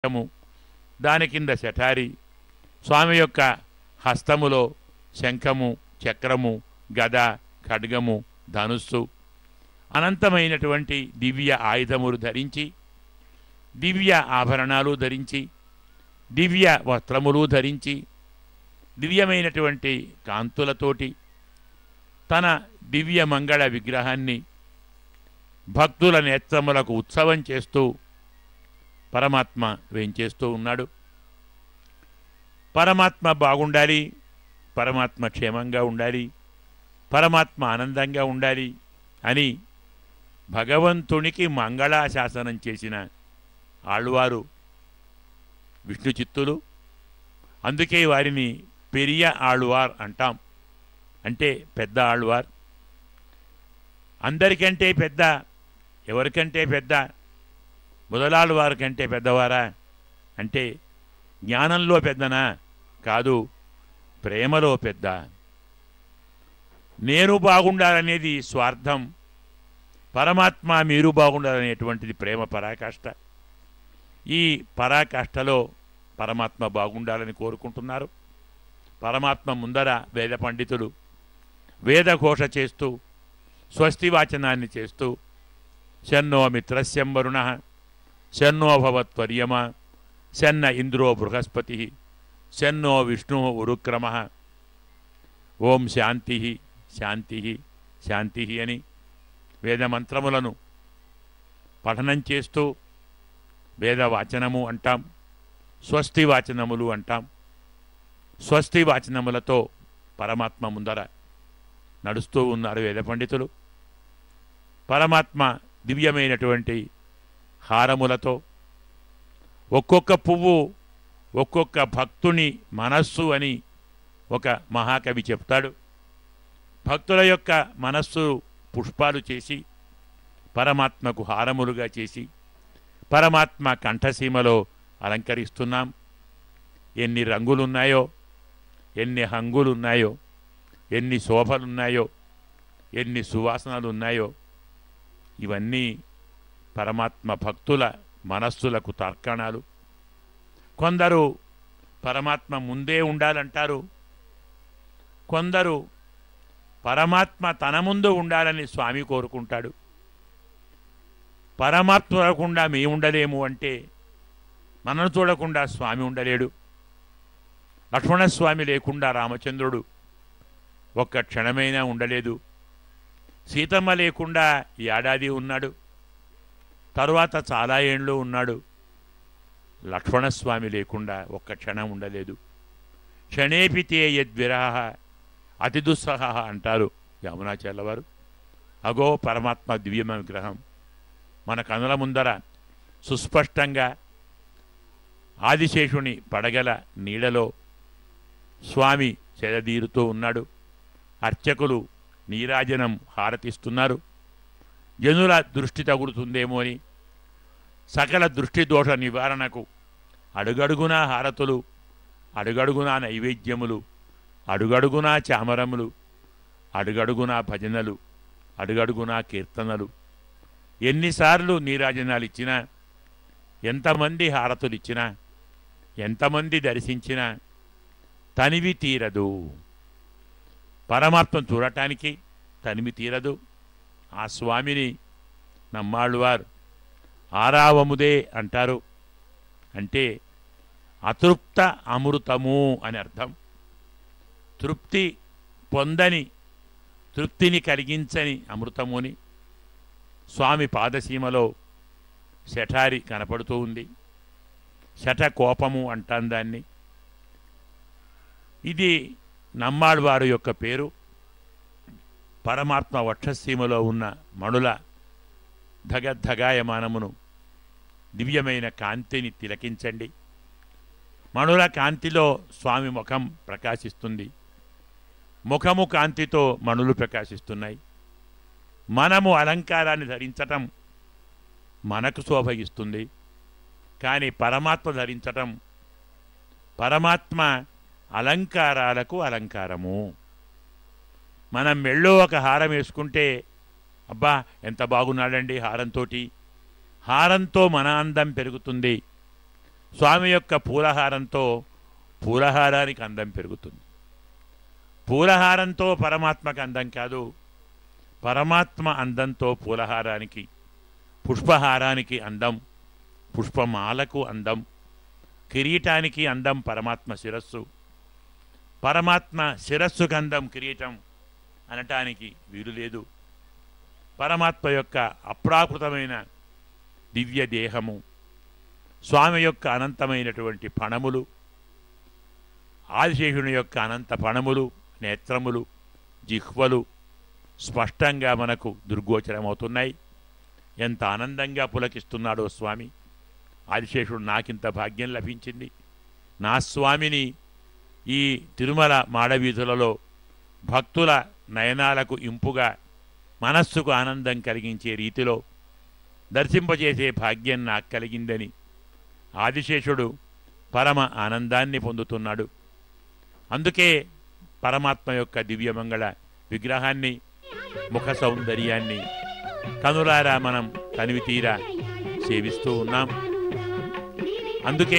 శంఖము దాని కింద శఠారి స్వామి యొక్క హస్తములో శంఖము చక్రము గద ఖడ్గము ధనుస్సు అనంతమైనటువంటి దివ్య ఆయుధములు ధరించి దివ్య ఆభరణాలు ధరించి దివ్య వస్త్రములు ధరించి దివ్యమైనటువంటి కాంతులతోటి తన దివ్య మంగళ విగ్రహాన్ని భక్తుల నేత్రములకు ఉత్సవం చేస్తూ పరమాత్మ వేంచేస్తూ ఉన్నాడు పరమాత్మ బాగుండాలి పరమాత్మ క్షేమంగా ఉండాలి పరమాత్మ ఆనందంగా ఉండాలి అని భగవంతునికి మంగళాశాసనం చేసిన ఆళ్వారు విష్ణు చిత్తులు అందుకే వారిని పెరియ ఆళ్వార్ అంటాం అంటే పెద్ద ఆళ్వార్ అందరికంటే పెద్ద ఎవరికంటే పెద్ద మొదలాళ్ళు వారి కంటే పెద్దవారా అంటే జ్ఞానంలో పెద్దనా కాదు ప్రేమలో పెద్ద నేను బాగుండాలనేది స్వార్థం పరమాత్మ మీరు బాగుండాలనేటువంటిది ప్రేమ పరాకాష్ట ఈ పరాకాష్ఠలో పరమాత్మ బాగుండాలని కోరుకుంటున్నారు పరమాత్మ ముందర వేద పండితులు వేదఘోష చేస్తూ స్వస్తి వాచనాన్ని చేస్తూ శన్నో మిత్రస్యం వరుణ శన్నో భవత్వర్యమ శన్న ఇంద్రో బృహస్పతి శన్నో విష్ణు ఉరుక్రమ ఓం శాంతి శాంతి శాంతి అని వేదమంత్రములను పఠనం చేస్తూ వేదవాచనము అంటాం స్వస్తి వాచనములు అంటాం స్వస్తి వాచనములతో పరమాత్మ ముందర నడుస్తూ ఉన్నారు వేద పండితులు పరమాత్మ దివ్యమైనటువంటి హారములతో ఒక్కొక్క పువ్వు ఒక్కొక్క భక్తుని మనస్సు అని ఒక మహాకవి చెప్తాడు భక్తుల యొక్క మనస్సు పుష్పాలు చేసి పరమాత్మకు హారములుగా చేసి పరమాత్మ కంఠసీమలో అలంకరిస్తున్నాం ఎన్ని రంగులున్నాయో ఎన్ని హంగులున్నాయో ఎన్ని శోభలున్నాయో ఎన్ని సువాసనలు ఉన్నాయో ఇవన్నీ పరమాత్మ భక్తుల మనస్సులకు తర్కణాలు కొందరు పరమాత్మ ముందే ఉండాలంటారు కొందరు పరమాత్మ తన ముందు ఉండాలని స్వామి కోరుకుంటాడు పరమాత్మ చూడకుండా మేము ఉండలేము అంటే మనను చూడకుండా స్వామి ఉండలేడు లక్ష్మణస్వామి లేకుండా రామచంద్రుడు ఒక్క క్షణమైనా ఉండలేదు సీతమ్మ లేకుండా ఏడాది ఉన్నాడు తరువాత చాలా ఏండ్లు ఉన్నాడు లక్ష్మణస్వామి లేకుండా ఒక్క క్షణం ఉండలేదు క్షణేపితే యద్విరహ అతి దుస్సహ అంటారు యమునాచార్య వారు అగో పరమాత్మ దివ్యమ విగ్రహం మన కనుల ముందర సుస్పష్టంగా ఆదిశేషుని పడగల నీడలో స్వామి చెదదీరుతూ ఉన్నాడు అర్చకులు నీరాజనం హారతిస్తున్నారు జనుల దృష్టి తగులుతుందేమో అని సకల దృష్టి దోష నివారణకు అడుగడుగునా హారతులు అడుగడుగునా నైవేద్యములు అడుగడుగునా చామరములు అడుగడుగునా భజనలు అడుగడుగునా కీర్తనలు ఎన్నిసార్లు నీరాజనాలు ఇచ్చినా ఎంతమంది హారతులు ఇచ్చినా ఎంతమంది దర్శించినా తనివి తీరదు పరమాత్మ చూడటానికి తనివి తీరదు ఆ స్వామిని నమ్మాళ్ళువారు ఆరావముదే అంటారు అంటే అతృప్త అమృతము అని అర్థం తృప్తి పొందని తృప్తిని కలిగించని అమృతముని స్వామి పాదసీమలో శఠారి కనపడుతూ ఉంది శఠ కోపము అంటాం దాన్ని ఇది నమ్మాళ్వారు యొక్క పేరు పరమాత్మ వక్షసీమలో ఉన్న మణుల ధగద్ధగాయమానమును దివ్యమైన కాంతిని తిలకించండి మణుల కాంతిలో స్వామి ముఖం ప్రకాశిస్తుంది ముఖము కాంతితో మణులు ప్రకాశిస్తున్నాయి మనము అలంకారాన్ని ధరించటం మనకు శోభ ఇస్తుంది కానీ పరమాత్మ ధరించటం పరమాత్మ అలంకారాలకు అలంకారము మనం మెళ్ళో ఒక హారం వేసుకుంటే అబ్బా ఎంత బాగున్నాడండి హారంతోటి హారంతో మన అందం పెరుగుతుంది స్వామి యొక్క పూలహారంతో పూలహారానికి అందం పెరుగుతుంది పూలహారంతో పరమాత్మకు అందం కాదు పరమాత్మ అందంతో పూలహారానికి పుష్పహారానికి అందం పుష్పమాలకు అందం కిరీటానికి అందం పరమాత్మ శిరస్సు పరమాత్మ శిరస్సుకు అందం కిరీటం అనటానికి వీలు లేదు పరమాత్మ యొక్క అప్రాకృతమైన దివ్య దేహము స్వామి యొక్క అనంతమైనటువంటి పణములు ఆదిశేషుని యొక్క అనంత పణములు నేత్రములు జిహ్వలు స్పష్టంగా మనకు దుర్గోచరమవుతున్నాయి ఎంత ఆనందంగా పులకిస్తున్నాడో స్వామి ఆదిశేషుడు నాకింత భాగ్యం లభించింది నా స్వామిని ఈ తిరుమల మాడవీధులలో భక్తుల నయనాలకు ఇంపుగా మనస్సుకు ఆనందం కలిగించే రీతిలో దర్శింపజేసే భాగ్యం నాకు కలిగిందని ఆదిశేషుడు పరమ ఆనందాన్ని పొందుతున్నాడు అందుకే పరమాత్మ యొక్క దివ్యమంగళ విగ్రహాన్ని ముఖ సౌందర్యాన్ని కనులారా మనం తనివి తీరా సేవిస్తూ ఉన్నాం అందుకే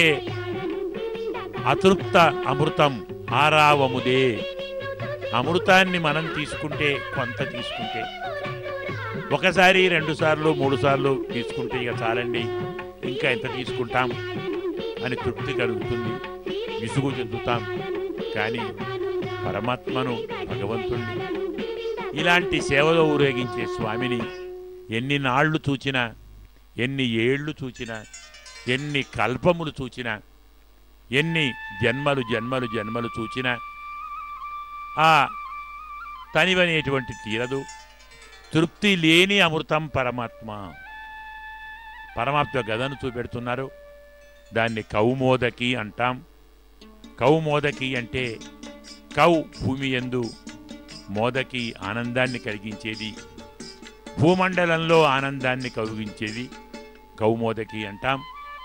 అతృప్త అమృతం ఆరావముదే అమృతాన్ని మనం తీసుకుంటే కొంత తీసుకుంటే ఒకసారి రెండు సార్లు మూడు సార్లు తీసుకుంటే ఇక చాలండి ఇంకా ఎంత తీసుకుంటాం అని తృప్తి కలుగుతుంది విసుగు చెందుతాం కానీ పరమాత్మను భగవంతుణ్ణి ఇలాంటి సేవలో ఊరేగించే స్వామిని ఎన్ని నాళ్ళు చూచినా ఎన్ని ఏళ్ళు చూచినా ఎన్ని కల్పములు చూచినా ఎన్ని జన్మలు జన్మలు జన్మలు చూచినా ఆ తనివనేటువంటి తీరదు తృప్తి లేని అమృతం పరమాత్మ పరమాత్మ గదను చూపెడుతున్నారు దాన్ని కౌమోదకి అంటాం కౌమోదకి అంటే కౌ భూమి ఎందు మోదకి ఆనందాన్ని కలిగించేది భూమండలంలో ఆనందాన్ని కలిగించేది కౌమోదకి అంటాం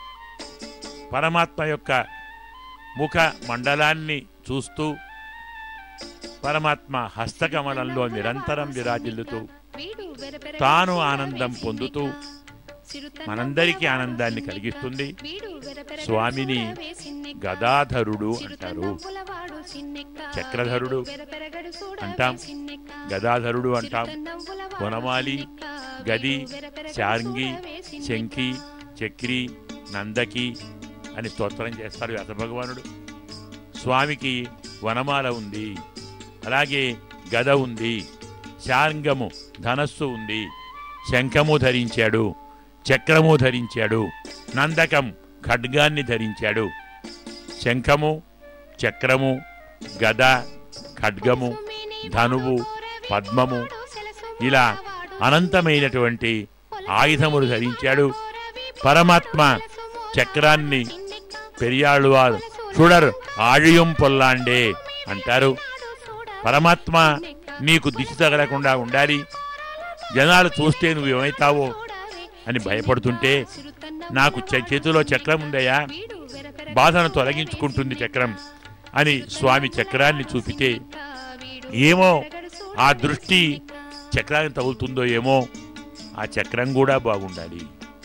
పరమాత్మ యొక్క ముఖ మండలాన్ని చూస్తూ పరమాత్మ హస్తకమలంలో నిరంతరం విరాజిల్లుతూ తాను ఆనందం పొందుతూ మనందరికీ ఆనందాన్ని కలిగిస్తుంది స్వామిని గదాధరుడు అంటారు చక్రధరుడు అంటాం గదాధరుడు అంటాం వనమాలి గది శార్ంగి శంఖి చక్రి నందకి అని స్తోత్రం చేస్తారు వ్యాస భగవానుడు స్వామికి వనమాల ఉంది అలాగే గద ఉంది శార్ంగము ధనస్సు ఉంది శంఖము ధరించాడు చక్రము ధరించాడు నందకం ఖడ్గాన్ని ధరించాడు శంఖము చక్రము గద ఖడ్గము ధనువు పద్మము ఇలా అనంతమైనటువంటి ఆయుధములు ధరించాడు పరమాత్మ చక్రాన్ని పెరియాళ్ళువారు చూడరు ఆழிయం పొల్లాండే అంటారు పరమాత్మ నీకు దిశ తగలకుండా ఉండాలి జనాలు చూస్తే నువ్వు ఏమవుతావో అని భయపడుతుంటే నాకు చ- చేతిలో చక్రం ఉందయ్యా బాధను తొలగించుకుంటుంది చక్రం అని స్వామి చక్రాన్ని చూపితే ఏమో ఆ దృష్టి చక్రానికి తగులుతుందో ఏమో ఆ చక్రం కూడా బాగుండాలి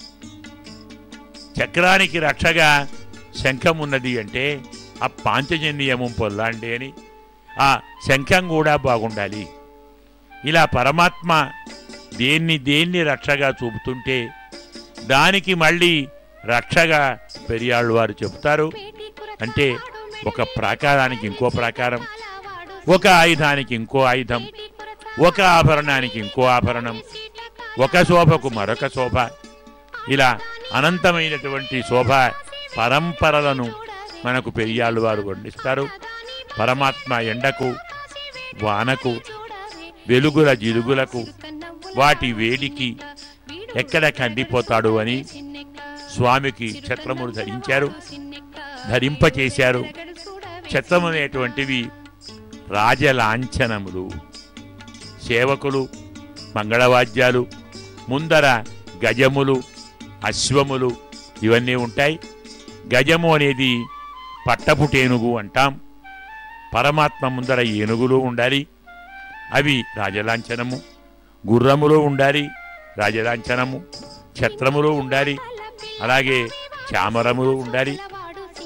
చక్రానికి రక్షగా శంఖం ఉన్నది అంటే ఆ పాంచజన్యము పొల్లాండి అని ఆ శంఖం కూడా బాగుండాలి ఇలా పరమాత్మ దేన్ని దేన్ని రక్షగా చూపుతుంటే దానికి మళ్ళీ రక్షగా పెరియాళ్ళు వారు చెబుతారు అంటే ఒక ప్రాకారానికి ఇంకో ప్రాకారం ఒక ఆయుధానికి ఇంకో ఆయుధం ఒక ఆభరణానికి ఇంకో ఆభరణం ఒక శోభకు మరొక శోభ ఇలా అనంతమైనటువంటి శోభ పరంపరలను మనకు పెరియాళ్ళు వారు వర్ణిస్తారు పరమాత్మ ఎండకు వానకు వెలుగుల జిలుగులకు వాటి వేడికి ఎక్కడ కందిపోతాడు అని స్వామికి ఛత్రములు ధరించారు ధరింపచేశారు ఛత్రము అనేటువంటివి రాజలాంఛనములు సేవకులు మంగళవాద్యాలు ముందర గజములు అశ్వములు ఇవన్నీ ఉంటాయి గజము అనేది పట్టపుటేనుగు అంటాం పరమాత్మ ముందర ఏనుగులు ఉండాలి అవి రాజలాంఛనము గుర్రములు ఉండాలి రాజలాంఛనము ఛత్రములు ఉండాలి అలాగే చామరములు ఉండాలి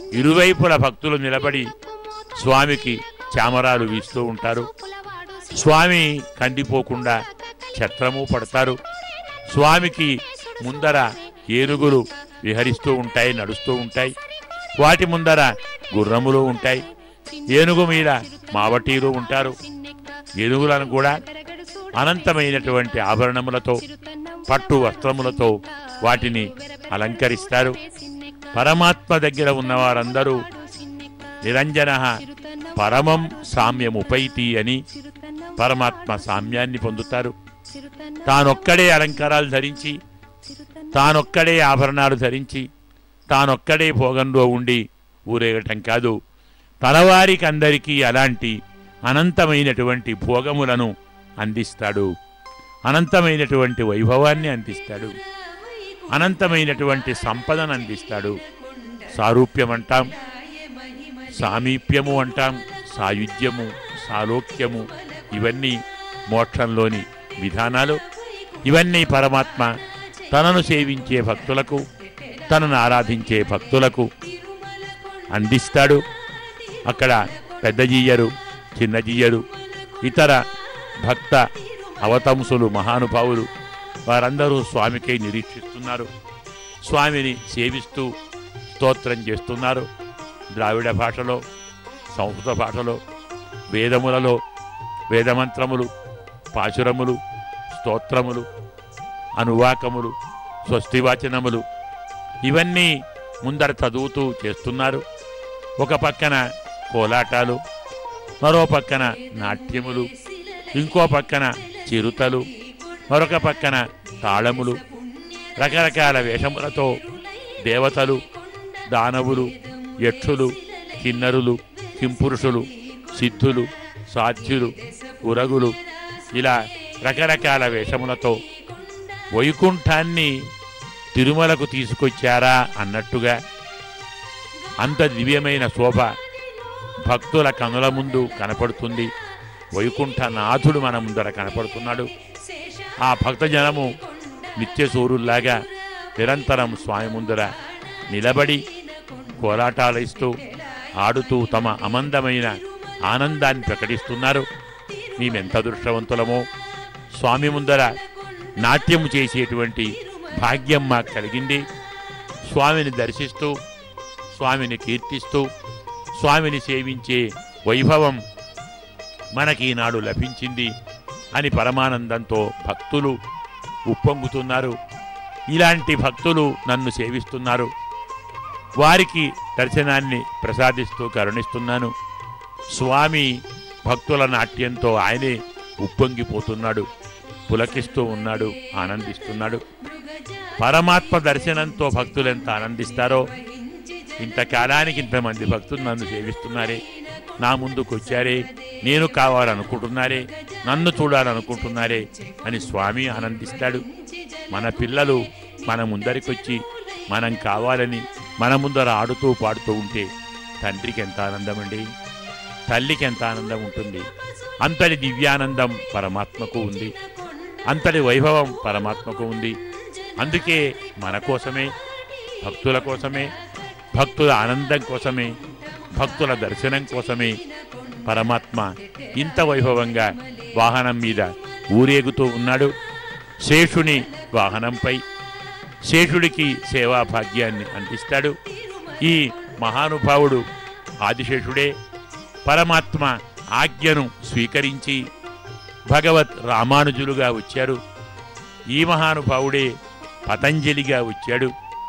ఇరువైపుల భక్తులు నిలబడి స్వామికి చామరాలు వీస్తూ ఉంటారు స్వామి కందిపోకుండా ఛత్రము పడతారు స్వామికి ముందర ఏనుగులు విహరిస్తూ ఉంటాయి నడుస్తూ ఉంటాయి వాటి ముందర గుర్రములు ఉంటాయి ఏనుగు మీద మావటీలు ఉంటారు ఏనుగులను కూడా అనంతమైనటువంటి ఆభరణములతో పట్టు వస్త్రములతో వాటిని అలంకరిస్తారు పరమాత్మ దగ్గర ఉన్నవారందరూ నిరంజన పరమం సామ్యముపైతి అని పరమాత్మ సామ్యాన్ని పొందుతారు తానొక్కడే అలంకారాలు ధరించి తానొక్కడే ఆభరణాలు ధరించి తానొక్కడే భోగంలో ఉండి ఊరేగటం కాదు తనవారికి అందరికీ అలాంటి అనంతమైనటువంటి భోగములను అందిస్తాడు అనంతమైనటువంటి వైభవాన్ని అందిస్తాడు అనంతమైనటువంటి సంపదను అందిస్తాడు సారూప్యం అంటాం సామీప్యము అంటాం సాయుధ్యము సాలోక్యము ఇవన్నీ మోక్షంలోని విధానాలు ఇవన్నీ పరమాత్మ తనను సేవించే భక్తులకు తనను ఆరాధించే భక్తులకు అందిస్తాడు అక్కడ పెద్ద జీయరు చిన్న జీయరు ఇతర భక్త అవతంసులు మహానుభావులు వారందరూ స్వామికై నిరీక్షిస్తున్నారు స్వామిని సేవిస్తూ స్తోత్రం చేస్తున్నారు ద్రావిడ భాషలో సంస్కృత భాషలో వేదములలో వేదమంత్రములు పాశురములు స్తోత్రములు అనువాకములు స్వస్తివాచనములు ఇవన్నీ ముందర చదువుతూ చేస్తున్నారు ఒక పక్కన కోలాటాలు మరో పక్కన నాట్యములు ఇంకో పక్కన చిరుతలు మరొక పక్కన తాళములు రకరకాల వేషములతో దేవతలు దానవులు యక్షులు కిన్నరులు కింపురుషులు సిద్ధులు సాధ్యులు ఉరగులు ఇలా రకరకాల వేషములతో వైకుంఠాన్ని తిరుమలకు తీసుకొచ్చారా అన్నట్టుగా అంత దివ్యమైన శోభ భక్తుల కనుల ముందు కనపడుతుంది వైకుంఠనాథుడు మన ముందర కనపడుతున్నాడు ఆ భక్తజనము నిత్యసూరుల్లాగా నిరంతరం స్వామి ముందర నిలబడి కోలాటాలిస్తూ ఆడుతూ తమ అమందమైన ఆనందాన్ని ప్రకటిస్తున్నారు మేమెంత దృష్టవంతులమో స్వామి ముందర నాట్యము చేసేటువంటి భాగ్యం మాకు కలిగింది స్వామిని దర్శిస్తూ స్వామిని కీర్తిస్తూ స్వామిని సేవించే వైభవం మనకి ఈనాడు లభించింది అని పరమానందంతో భక్తులు ఉప్పొంగుతున్నారు ఇలాంటి భక్తులు నన్ను సేవిస్తున్నారు వారికి దర్శనాన్ని ప్రసాదిస్తూ కరుణిస్తున్నాను స్వామి భక్తుల నాట్యంతో ఆయనే ఉప్పొంగిపోతున్నాడు పులకిస్తూ ఉన్నాడు ఆనందిస్తున్నాడు పరమాత్మ దర్శనంతో భక్తులు ఎంత ఆనందిస్తారో ఇంతకాలానికి ఇంతమంది భక్తులు నన్ను సేవిస్తున్నారే నా ముందుకు వచ్చారే నేను కావాలనుకుంటున్నారే నన్ను చూడాలనుకుంటున్నారే అని స్వామి ఆనందిస్తాడు మన పిల్లలు మన ముందరికొచ్చి మనం కావాలని మన ముందర ఆడుతూ పాడుతూ ఉంటే తండ్రికి ఎంత ఆనందం అండి తల్లికి ఎంత ఆనందం ఉంటుంది అంతటి దివ్యానందం పరమాత్మకు ఉంది అంతటి వైభవం పరమాత్మకు ఉంది అందుకే మన కోసమే భక్తుల కోసమే భక్తుల ఆనందం కోసమే భక్తుల దర్శనం కోసమే పరమాత్మ ఇంత వైభవంగా వాహనం మీద ఊరేగుతూ ఉన్నాడు శేషుని వాహనంపై శేషుడికి సేవా భాగ్యాన్ని అందిస్తాడు ఈ మహానుభావుడు ఆదిశేషుడే పరమాత్మ ఆజ్ఞను స్వీకరించి భగవత్ రామానుజులుగా వచ్చారు ఈ మహానుభావుడే పతంజలిగా వచ్చాడు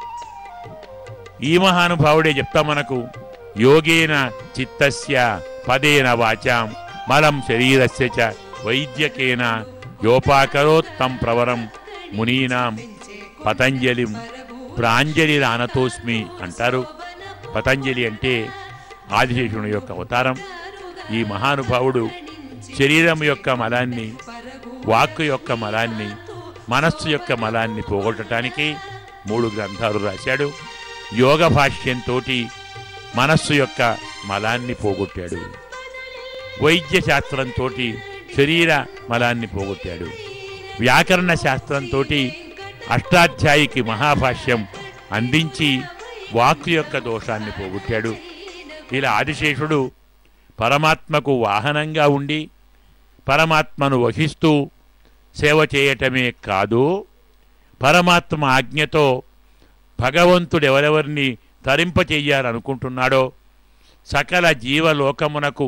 ఈ మహానుభావుడే చెప్తా మనకు యోగేన చిత్తస్య పదేన వాచాం మలం శరీరస్య చ వైద్యకేన యోపాకరోత్తం ప్రవరం మునీనాం పతంజలిం ప్రాంజలి రానతోస్మి అంటారు పతంజలి అంటే ఆదిశేషుని యొక్క అవతారం ఈ మహానుభావుడు శరీరం యొక్క మలాన్ని వాక్కు యొక్క మలాన్ని మనస్సు యొక్క మలాన్ని పోగొట్టడానికి మూడు గ్రంథాలు రాశాడు యోగ భాష్యంతో మనస్సు యొక్క మలాన్ని పోగొట్టాడు వైద్య శాస్త్రంతో శరీర మలాన్ని పోగొట్టాడు వ్యాకరణ శాస్త్రంతో అష్టాధ్యాయికి మహాభాష్యం అందించి వాక్కు యొక్క దోషాన్ని పోగొట్టాడు ఇలా ఆదిశేషుడు పరమాత్మకు వాహనంగా ఉండి పరమాత్మను వహిస్తూ సేవ చేయటమే కాదు పరమాత్మ ఆజ్ఞతో భగవంతుడు ఎవరెవరిని తరింపచెయ్యాలనుకుంటున్నాడో సకల జీవలోకమునకు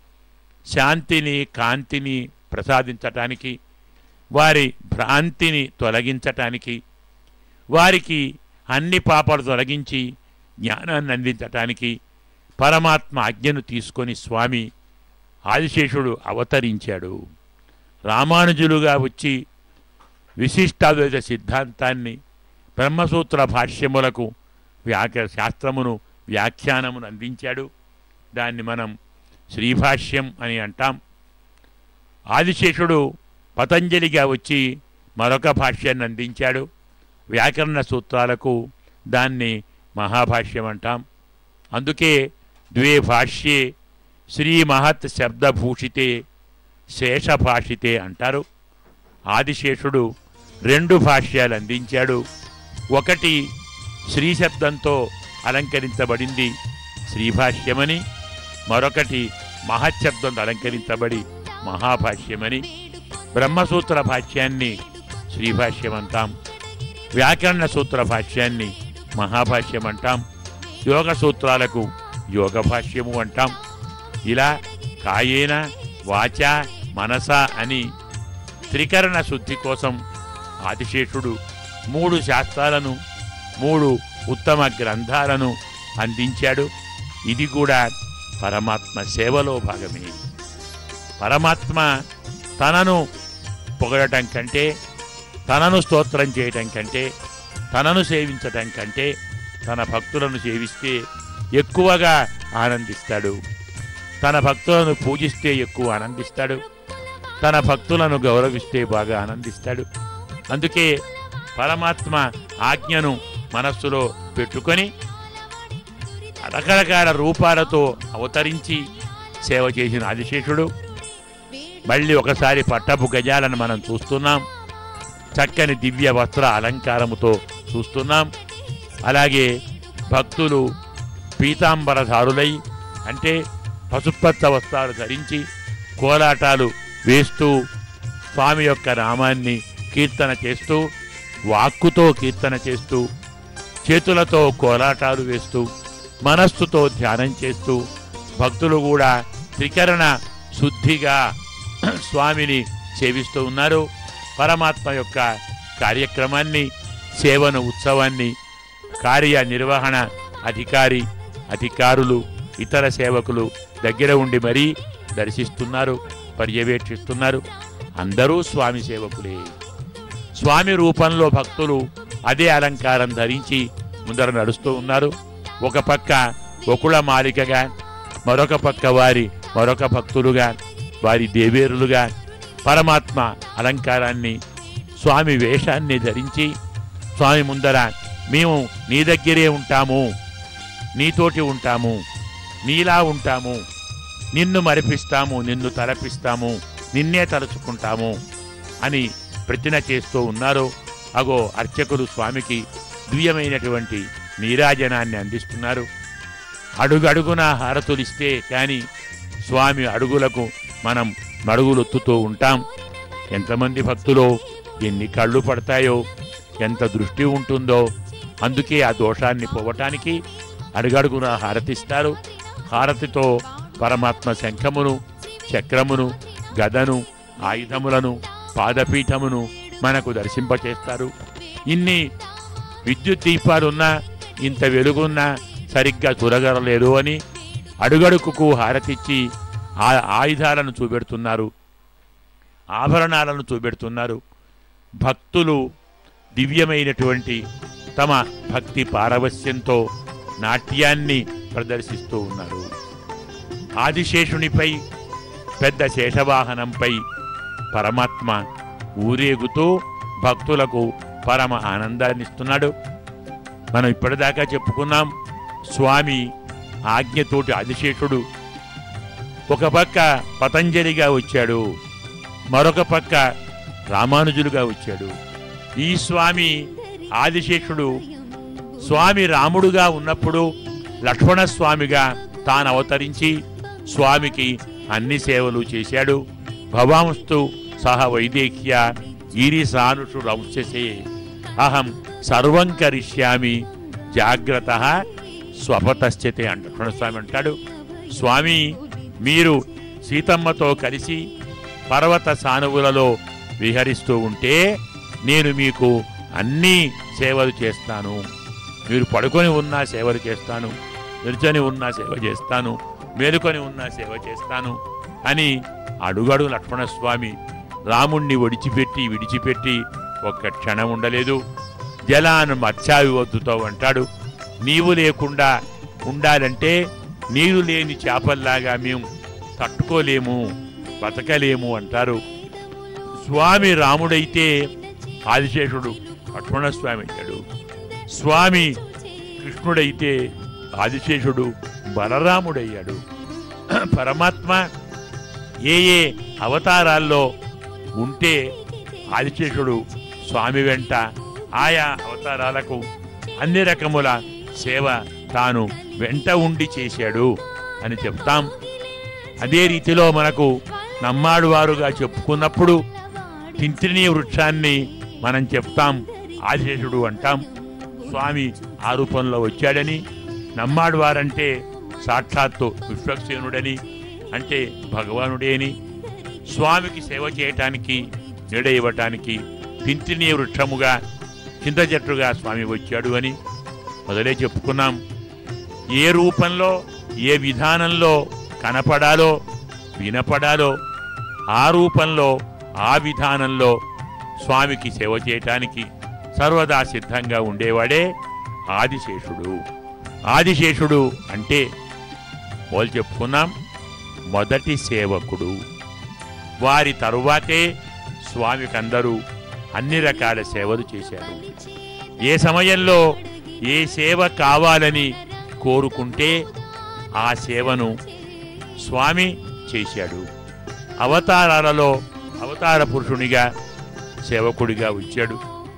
శాంతిని కాంతిని ప్రసాదించటానికి వారి భ్రాంతిని తొలగించటానికి వారికి అన్ని పాపాలు తొలగించి జ్ఞానాన్ని అందించటానికి పరమాత్మ ఆజ్ఞను తీసుకొని స్వామి ఆదిశేషుడు అవతరించాడు రామానుజులుగా వచ్చి విశిష్టాద్వైత సిద్ధాంతాన్ని బ్రహ్మసూత్ర భాష్యములకు వ్యాఖ్య శాస్త్రమును వ్యాఖ్యానమును అందించాడు దాన్ని మనం శ్రీభాష్యం అని అంటాం ఆదిశేషుడు పతంజలిగా వచ్చి మరొక భాష్యాన్ని అందించాడు వ్యాకరణ సూత్రాలకు దాన్ని మహాభాష్యం అంటాం అందుకే ద్వే భాష్యే శ్రీ మహత్ శబ్దభూషితే శేషభాషితే అంటారు ఆదిశేషుడు రెండు భాష్యాలు అందించాడు ఒకటి శ్రీ శబ్దంతో అలంకరించబడింది శ్రీభాష్యమని మరొకటి మహశబ్దంతో అలంకరించబడి మహాభాష్యమని బ్రహ్మసూత్ర భాష్యాన్ని శ్రీభాష్యం అంటాం వ్యాకరణ సూత్ర భాష్యాన్ని మహాభాష్యం అంటాం యోగ సూత్రాలకు యోగ భాష్యము అంటాం ఇలా కాయేన వాచ మనస అని త్రికరణ శుద్ధి కోసం ఆదిశేషుడు మూడు శాస్త్రాలను మూడు ఉత్తమ గ్రంథాలను అందించాడు ఇది కూడా పరమాత్మ సేవలో భాగమే పరమాత్మ తనను పొగడటం కంటే తనను స్తోత్రం చేయటం కంటే తనను సేవించటం కంటే తన భక్తులను సేవిస్తే ఎక్కువగా ఆనందిస్తాడు తన భక్తులను పూజిస్తే ఎక్కువ ఆనందిస్తాడు తన భక్తులను గౌరవిస్తే బాగా ఆనందిస్తాడు అందుకే పరమాత్మ ఆజ్ఞను మనస్సులో పెట్టుకొని రకరకాల రూపాలతో అవతరించి సేవ చేసిన ఆదిశేషుడు మళ్ళీ ఒకసారి పట్టపు గజాలను మనం చూస్తున్నాం చక్కని దివ్య వస్త్ర అలంకారముతో చూస్తున్నాం అలాగే భక్తులు పీతాంబరధారులై అంటే పసుపచ్చ వస్త్రాలు ధరించి కోలాటాలు వేస్తూ స్వామి యొక్క నామాన్ని కీర్తన చేస్తూ వాక్కుతో కీర్తన చేస్తూ చేతులతో కోలాటాలు వేస్తూ మనస్సుతో ధ్యానం చేస్తూ భక్తులు కూడా త్రికరణ శుద్ధిగా స్వామిని సేవిస్తూ ఉన్నారు పరమాత్మ యొక్క కార్యక్రమాన్ని సేవను ఉత్సవాన్ని కార్యనిర్వహణ అధికారి అధికారులు ఇతర సేవకులు దగ్గర ఉండి మరీ దర్శిస్తున్నారు పర్యవేక్షిస్తున్నారు అందరూ స్వామి సేవకులే స్వామి రూపంలో భక్తులు అదే అలంకారం ధరించి ముందర నడుస్తూ ఉన్నారు ఒక పక్క ఒకళ మాలికగా మరొక పక్క వారి మరొక భక్తులుగా వారి దేవేరులుగా పరమాత్మ అలంకారాన్ని స్వామి వేషాన్ని ధరించి స్వామి ముందర మేము నీ దగ్గరే ఉంటాము నీతోటి ఉంటాము నీలా ఉంటాము నిన్ను మరిపిస్తాము నిన్ను తలపిస్తాము నిన్నే తలుచుకుంటాము అని ప్రతిన చేస్తూ ఉన్నారు అగో అర్చకులు స్వామికి దివ్యమైనటువంటి నీరాజనాన్ని అందిస్తున్నారు అడుగడుగున హారతులిస్తే కానీ స్వామి అడుగులకు మనం మడుగులొత్తుతూ ఉంటాం ఎంతమంది భక్తులో ఎన్ని కళ్ళు పడతాయో ఎంత దృష్టి ఉంటుందో అందుకే ఆ దోషాన్ని పోవటానికి అడుగడుగున హారతిస్తారు హారతితో పరమాత్మ శంఖమును చక్రమును గదను ఆయుధములను పాదపీఠమును మనకు దర్శింపచేస్తారు ఇన్ని విద్యుత్ దీపాలున్నా ఇంత వెలుగున్నా సరిగ్గా చూడగలలేదు అని అడుగడుగుకు హారతిచ్చి ఆ ఆయుధాలను చూపెడుతున్నారు ఆభరణాలను చూపెడుతున్నారు భక్తులు దివ్యమైనటువంటి తమ భక్తి పారవస్యంతో నాట్యాన్ని ప్రదర్శిస్తూ ఉన్నారు ఆదిశేషునిపై పెద్ద శేషవాహనంపై పరమాత్మ ఊరేగుతూ భక్తులకు పరమ ఆనందాన్నిస్తున్నాడు మనం ఇప్పటిదాకా చెప్పుకున్నాం స్వామి ఆజ్ఞతోటి ఆదిశేషుడు ఒక పక్క పతంజలిగా వచ్చాడు మరొక పక్క రామానుజులుగా వచ్చాడు ఈ స్వామి ఆదిశేషుడు స్వామి రాముడుగా ఉన్నప్పుడు లక్ష్మణస్వామిగా తాను అవతరించి స్వామికి అన్ని సేవలు చేశాడు భవాంస్తు సహ వైదేఖ్య ఈరిసానుషు రంశసే అహం సర్వం కరిష్యామి జాగ్రత్త స్వపతశ్చతే అంట లక్ష్మణస్వామి అంటాడు స్వామి మీరు సీతమ్మతో కలిసి పర్వత సానువులలో విహరిస్తూ ఉంటే నేను మీకు అన్ని సేవలు చేస్తాను మీరు పడుకొని ఉన్నా సేవలు చేస్తాను నిల్చొని ఉన్నా సేవ చేస్తాను మేలుకొని ఉన్నా సేవ చేస్తాను అని అడుగడు లక్ష్మణస్వామి రాముణ్ణి ఒడిచిపెట్టి విడిచిపెట్టి ఒక్క క్షణం ఉండలేదు జలాను మత్స్యావివద్దుతో అంటాడు నీవు లేకుండా ఉండాలంటే నీరు లేని చేపల్లాగా మేము తట్టుకోలేము బతకలేము అంటారు స్వామి రాముడైతే ఆదిశేషుడు లక్ష్మణస్వామి అయ్యాడు స్వామి కృష్ణుడైతే ఆదిశేషుడు బలరాముడయ్యాడు పరమాత్మ ఏ ఏ అవతారాల్లో ఉంటే ఆదిశేషుడు స్వామి వెంట ఆయా అవతారాలకు అన్ని రకముల సేవ తాను వెంట ఉండి చేశాడు అని చెప్తాం అదే రీతిలో మనకు నమ్మాడు వారుగా చెప్పుకున్నప్పుడు తింత్రినీ వృక్షాన్ని మనం చెప్తాం ఆదిశేషుడు అంటాం స్వామి ఆ రూపంలో వచ్చాడని నమ్మాడు వారంటే సాక్షాత్తు విశ్వక్సేనుడని అంటే భగవానుడే అని స్వామికి సేవ చేయటానికి నీడ ఇవ్వటానికి తింతిని వృక్షముగా చింత చెట్టుగా స్వామి వచ్చాడు అని మొదలే చెప్పుకున్నాం ఏ రూపంలో ఏ విధానంలో కనపడాలో వినపడాలో ఆ రూపంలో ఆ విధానంలో స్వామికి సేవ చేయటానికి సర్వదా సిద్ధంగా ఉండేవాడే ఆదిశేషుడు ఆదిశేషుడు అంటే వాళ్ళు చెప్పుకున్నాం మొదటి సేవకుడు వారి తరువాతే స్వామికి అందరూ అన్ని రకాల సేవలు చేశారు ఏ సమయంలో ఏ సేవ కావాలని కోరుకుంటే ఆ సేవను స్వామి చేశాడు అవతారాలలో అవతార పురుషునిగా సేవకుడిగా వచ్చాడు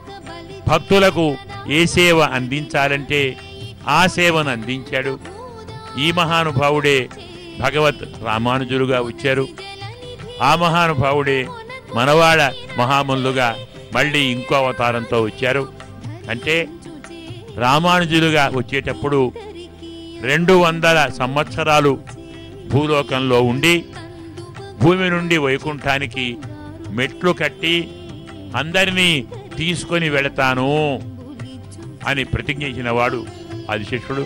భక్తులకు ఏ సేవ అందించాలంటే ఆ సేవను అందించాడు ఈ మహానుభావుడే భగవత్ రామానుజులుగా వచ్చారు ఆ మహానుభావుడే మనవాడ మహాములుగా మళ్ళీ ఇంకో అవతారంతో వచ్చారు అంటే రామానుజులుగా వచ్చేటప్పుడు రెండు వందల సంవత్సరాలు భూలోకంలో ఉండి భూమి నుండి వైకుంఠానికి మెట్లు కట్టి అందరినీ తీసుకొని వెళతాను అని ప్రతిజ్ఞ ఇచ్చిన వాడు ఆదిశేషుడు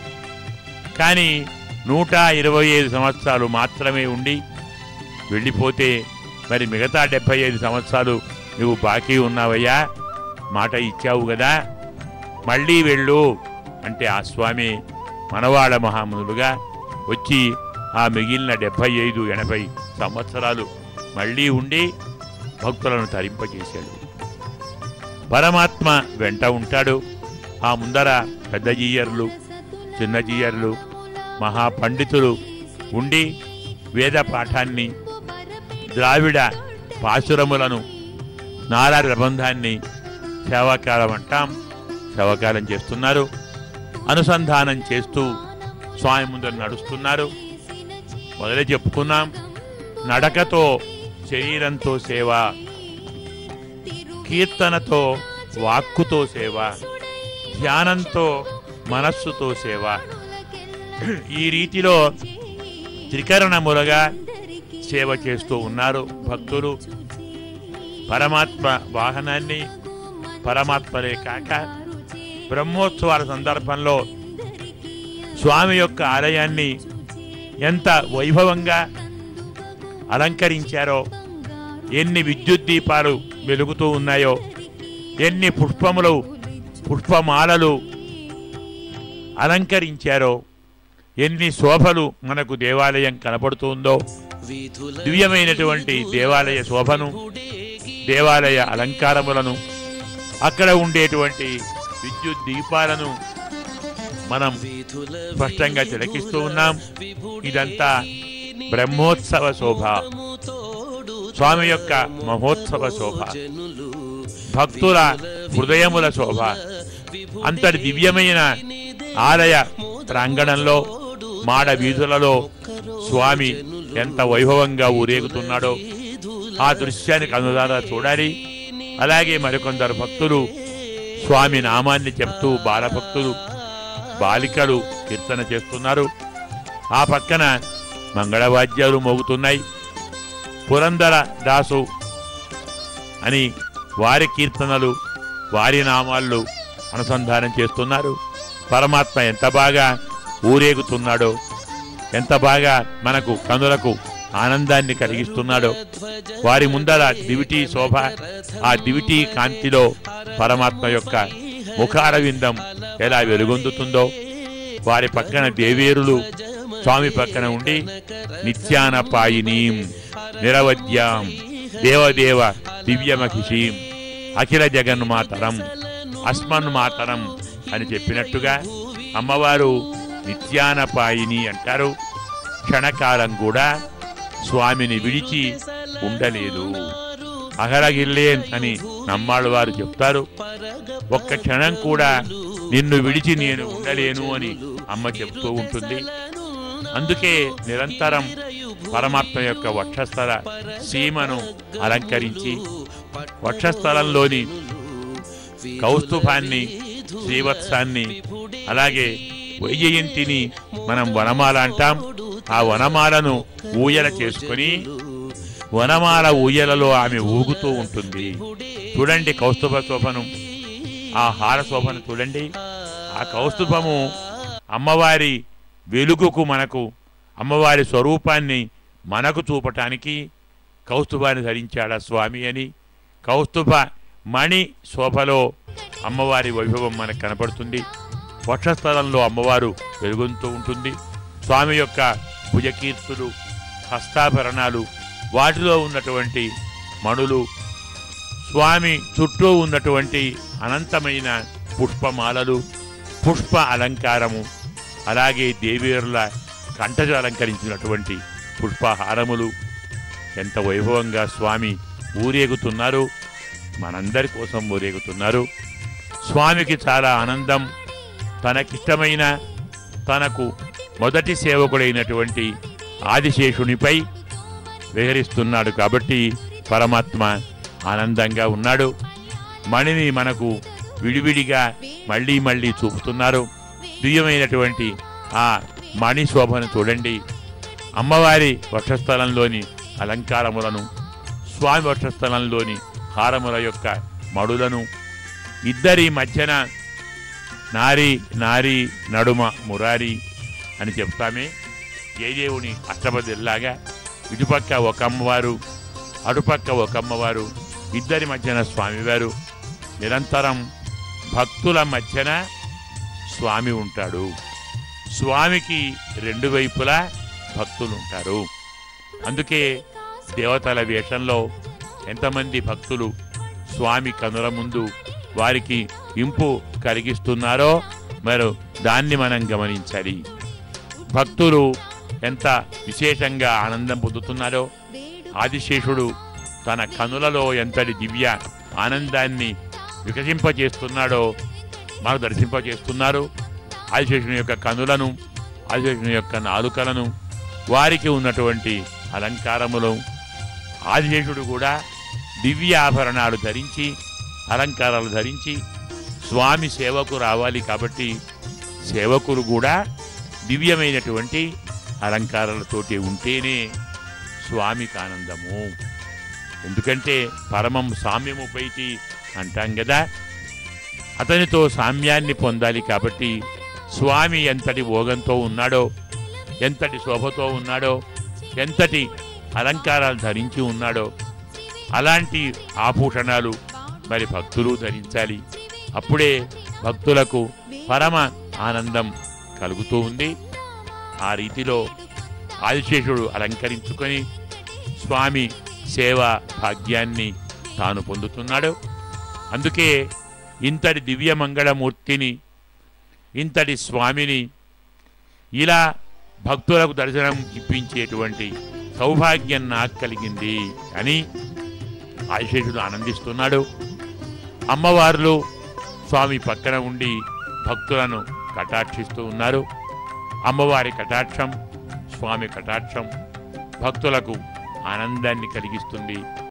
కానీ నూట ఇరవై ఐదు సంవత్సరాలు మాత్రమే ఉండి వెళ్ళిపోతే మరి మిగతా డెబ్బై ఐదు సంవత్సరాలు నువ్వు బాకీ ఉన్నావయ్యా మాట ఇచ్చావు కదా మళ్ళీ వెళ్ళు అంటే ఆ స్వామి మనవాడ మహామునులుగా వచ్చి ఆ మిగిలిన డెబ్బై ఐదు ఎనభై సంవత్సరాలు మళ్ళీ ఉండి భక్తులను తరింపజేశాడు పరమాత్మ వెంట ఉంటాడు ఆ ముందర పెద్ద జీయర్లు చిన్న జీయర్లు మహాపండితులు ఉండి వేద పాఠాన్ని ద్రావిడ పాశురములను నారా ప్రబంధాన్ని సేవాకాలం అంటాం సేవాకాలం చేస్తున్నారు అనుసంధానం చేస్తూ స్వామి ముందర నడుస్తున్నారు మొదలే చెప్పుకున్నాం నడకతో శరీరంతో సేవ కీర్తనతో వాక్కుతో సేవ ధ్యానంతో మనస్సుతో సేవ ఈ రీతిలో త్రికరణములుగా సేవ చేస్తూ ఉన్నారు భక్తులు పరమాత్మ వాహనాన్ని పరమాత్మలే కాక బ్రహ్మోత్సవాల సందర్భంలో స్వామి యొక్క ఆలయాన్ని ఎంత వైభవంగా అలంకరించారో ఎన్ని విద్యుత్ దీపాలు వెలుగుతూ ఉన్నాయో ఎన్ని పుష్పములు పుష్పమాలలు అలంకరించారో ఎన్ని శోభలు మనకు దేవాలయం కనపడుతుందో దివ్యమైనటువంటి దేవాలయ శోభను దేవాలయ అలంకారములను అక్కడ ఉండేటువంటి విద్యుత్ దీపాలను మనం స్పష్టంగా తిలకిస్తూ ఉన్నాం ఇదంతా బ్రహ్మోత్సవ శోభ స్వామి యొక్క మహోత్సవ శోభ భక్తుల హృదయముల శోభ అంతటి దివ్యమైన ఆలయ ప్రాంగణంలో మాడ వీధులలో స్వామి ఎంత వైభవంగా ఊరేగుతున్నాడో ఆ దృశ్యాన్ని కనులారా చూడాలి అలాగే మరికొందరు భక్తులు స్వామి నామాన్ని చెప్తూ బాలభక్తులు బాలికలు కీర్తన చేస్తున్నారు ఆ పక్కన మంగళవాద్యాలు మోగుతున్నాయి పురందర దాసు అని వారి కీర్తనలు వారి నామాలు అనుసంధానం చేస్తున్నారు పరమాత్మ ఎంత బాగా ఊరేగుతున్నాడో ఎంత బాగా మనకు కనులకు ఆనందాన్ని కలిగిస్తున్నాడో వారి ముందర దివిటీ శోభ ఆ దివిటీ కాంతిలో పరమాత్మ యొక్క ముఖారవిందం ఎలా వెలుగొందుతుందో వారి పక్కన దేవేరులు స్వామి పక్కన ఉండి నిత్యాన పాయినీం నిరవద్యాం దేవదేవ దివ్యమహిషీం అఖిల జగన్మాతరం అస్మన్మాతరం అని చెప్పినట్టుగా అమ్మవారు నిత్యానపాయిని అంటారు క్షణకాలం కూడా స్వామిని విడిచి ఉండలేదు అహరగిల్లేన్ అని నమ్మాళ్ళు వారు చెప్తారు ఒక్క క్షణం కూడా నిన్ను విడిచి నేను ఉండలేను అని అమ్మ చెప్తూ ఉంటుంది అందుకే నిరంతరం పరమాత్మ యొక్క వక్షస్థల సీమను అలంకరించి వక్షస్థలంలోని కౌస్తుభాన్ని శ్రీవత్సాన్ని అలాగే వైజయంతిని మనం వనమాల అంటాం ఆ వనమాలను ఊయల చేసుకొని వనమాల ఊయలలో ఆమె ఊగుతూ ఉంటుంది చూడండి కౌస్తుభ శోభను ఆ హార శోభను చూడండి ఆ కౌస్తుభము అమ్మవారి వెలుగుకు మనకు అమ్మవారి స్వరూపాన్ని మనకు చూపటానికి కౌస్తుభాన్ని ధరించాడా స్వామి అని కౌస్తుభ మణి శోభలో అమ్మవారి వైభవం మనకు కనపడుతుంది వక్షస్థలంలో అమ్మవారు వెలుగొందుతూ ఉంటుంది స్వామి యొక్క భుజకీర్తులు హస్తాభరణాలు వాటిలో ఉన్నటువంటి మణులు స్వామి చుట్టూ ఉన్నటువంటి అనంతమైన పుష్పమాలలు పుష్ప అలంకారము అలాగే దేవేరుల కంటజ అలంకరించినటువంటి పుష్పహారములు ఎంత వైభవంగా స్వామి ఊరేగుతున్నారు మనందరి కోసం ఊరేగుతున్నారు స్వామికి చాలా ఆనందం తనకిష్టమైన తనకు మొదటి సేవకుడైనటువంటి ఆదిశేషునిపై విహరిస్తున్నాడు కాబట్టి పరమాత్మ ఆనందంగా ఉన్నాడు మణిని మనకు విడివిడిగా మళ్ళీ మళ్ళీ చూపుతున్నారు దివ్యమైనటువంటి ఆ మణి శోభను చూడండి అమ్మవారి వక్షస్థలంలోని అలంకారములను స్వామి వక్షస్థలంలోని హారముల యొక్క మడులను ఇద్దరి మధ్యన నారి నారి నడుమ మురారి అని చెప్తామే జయదేవుని అష్టపదిలాగా ఇటుపక్క ఒక అమ్మవారు అటుపక్క ఒక అమ్మవారు ఇద్దరి మధ్యన స్వామివారు నిరంతరం భక్తుల మధ్యన స్వామి ఉంటాడు స్వామికి రెండు వైపులా భక్తులు ఉంటారు అందుకే దేవతల వేషంలో ఎంతమంది భక్తులు స్వామి కనుల ముందు వారికి ఇంపు కలిగిస్తున్నారో మరి దాన్ని మనం గమనించాలి భక్తులు ఎంత విశేషంగా ఆనందం పొందుతున్నారో ఆదిశేషుడు తన కనులలో ఎంతటి దివ్య ఆనందాన్ని వికసింపజేస్తున్నాడో మనకు దర్శింపజేస్తున్నారు ఆదిశేషుని యొక్క కనులను ఆదిశేషుని యొక్క నాలుకలను వారికి ఉన్నటువంటి అలంకారములు ఆదిశేషుడు కూడా దివ్య ఆభరణాలు ధరించి అలంకారాలు ధరించి స్వామి సేవకు రావాలి కాబట్టి సేవకులు కూడా దివ్యమైనటువంటి అలంకారాలతోటి ఉంటేనే స్వామికి ఆనందము ఎందుకంటే పరమం సామ్యము పైతి అంటాం కదా అతనితో సామ్యాన్ని పొందాలి కాబట్టి స్వామి ఎంతటి భోగంతో ఉన్నాడో ఎంతటి శోభతో ఉన్నాడో ఎంతటి అలంకారాలు ధరించి ఉన్నాడో అలాంటి ఆభూషణాలు మరి భక్తులు ధరించాలి అప్పుడే భక్తులకు పరమ ఆనందం కలుగుతూ ఉంది ఆ రీతిలో ఆదిశేషుడు అలంకరించుకొని స్వామి సేవా భాగ్యాన్ని తాను పొందుతున్నాడు అందుకే ఇంతటి దివ్య మంగళమూర్తిని ఇంతటి స్వామిని ఇలా భక్తులకు దర్శనం ఇప్పించేటువంటి సౌభాగ్యం నాకు కలిగింది అని ఆదిశేషుడు ఆనందిస్తున్నాడు అమ్మవార్లు స్వామి పక్కన ఉండి భక్తులను కటాక్షిస్తూ ఉన్నారు అమ్మవారి కటాక్షం స్వామి కటాక్షం భక్తులకు ఆనందాన్ని కలిగిస్తుంది